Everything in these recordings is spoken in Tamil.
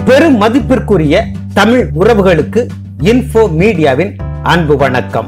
பெரும் மதிப்பிற்குரிய தமிழ் உறவுகளுக்கு இன்ஃபோ மீடியாவின் அன்பு வணக்கம்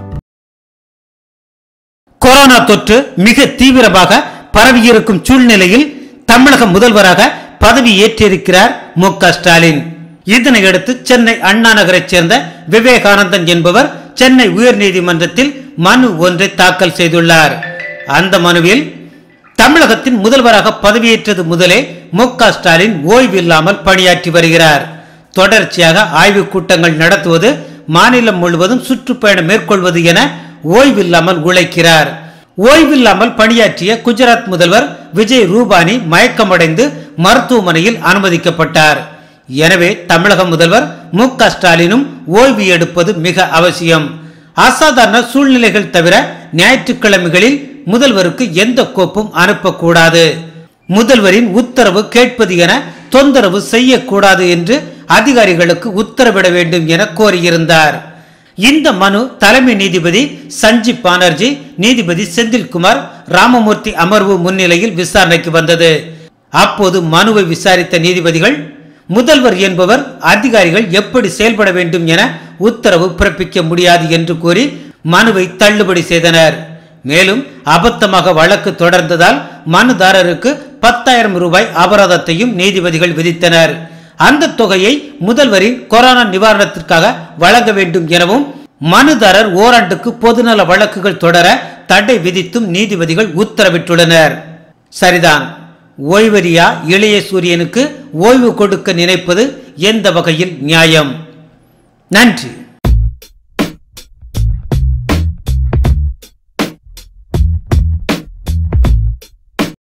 கொரோனா தொற்று மிக தீவிரமாக பரவியிருக்கும் சூழ்நிலையில் தமிழக முதல்வராக பதவி ஏற்றிருக்கிறார் மு க ஸ்டாலின் இதனையடுத்து சென்னை அண்ணா நகரைச் சேர்ந்த விவேகானந்தன் என்பவர் சென்னை உயர்நீதிமன்றத்தில் மனு ஒன்றை தாக்கல் செய்துள்ளார் அந்த மனுவில் தமிழகத்தின் முதல்வராக பதவியேற்றது முதலே மு க ஸ்டாலின் ஓய்வில்லாமல் பணியாற்றி வருகிறார் தொடர்ச்சியாக ஆய்வுக் கூட்டங்கள் நடத்துவது மாநிலம் முழுவதும் சுற்றுப்பயணம் மேற்கொள்வது என ஓய்வில்லாமல் உழைக்கிறார் ஓய்வில்லாமல் பணியாற்றிய குஜராத் முதல்வர் விஜய் ரூபானி மயக்கமடைந்து மருத்துவமனையில் அனுமதிக்கப்பட்டார் எனவே தமிழக முதல்வர் மு க ஸ்டாலினும் ஓய்வு எடுப்பது மிக அவசியம் அசாதாரண சூழ்நிலைகள் தவிர ஞாயிற்றுக்கிழமைகளில் முதல்வருக்கு எந்த கோப்பும் அனுப்பக்கூடாது முதல்வரின் உத்தரவு கேட்பது என தொந்தரவு செய்யக்கூடாது என்று அதிகாரிகளுக்கு உத்தரவிட வேண்டும் என கோரியிருந்தார் இந்த மனு தலைமை நீதிபதி சஞ்சீப் பானர்ஜி நீதிபதி செந்தில்குமார் ராமமூர்த்தி அமர்வு முன்னிலையில் விசாரணைக்கு வந்தது அப்போது மனுவை விசாரித்த நீதிபதிகள் முதல்வர் என்பவர் அதிகாரிகள் எப்படி செயல்பட வேண்டும் என உத்தரவு பிறப்பிக்க முடியாது என்று கூறி மனுவை தள்ளுபடி செய்தனர் மேலும் அபத்தமாக வழக்கு தொடர்ந்ததால் மனுதாரருக்கு பத்தாயிரம் ரூபாய் அபராதத்தையும் நீதிபதிகள் விதித்தனர் அந்த தொகையை முதல்வரின் கொரோனா நிவாரணத்திற்காக வழங்க வேண்டும் எனவும் மனுதாரர் ஓராண்டுக்கு பொதுநல வழக்குகள் தொடர தடை விதித்தும் நீதிபதிகள் உத்தரவிட்டுள்ளனர் சரிதான் ஓய்வரியா இளைய சூரியனுக்கு ஓய்வு கொடுக்க நினைப்பது எந்த வகையில் நியாயம் நன்றி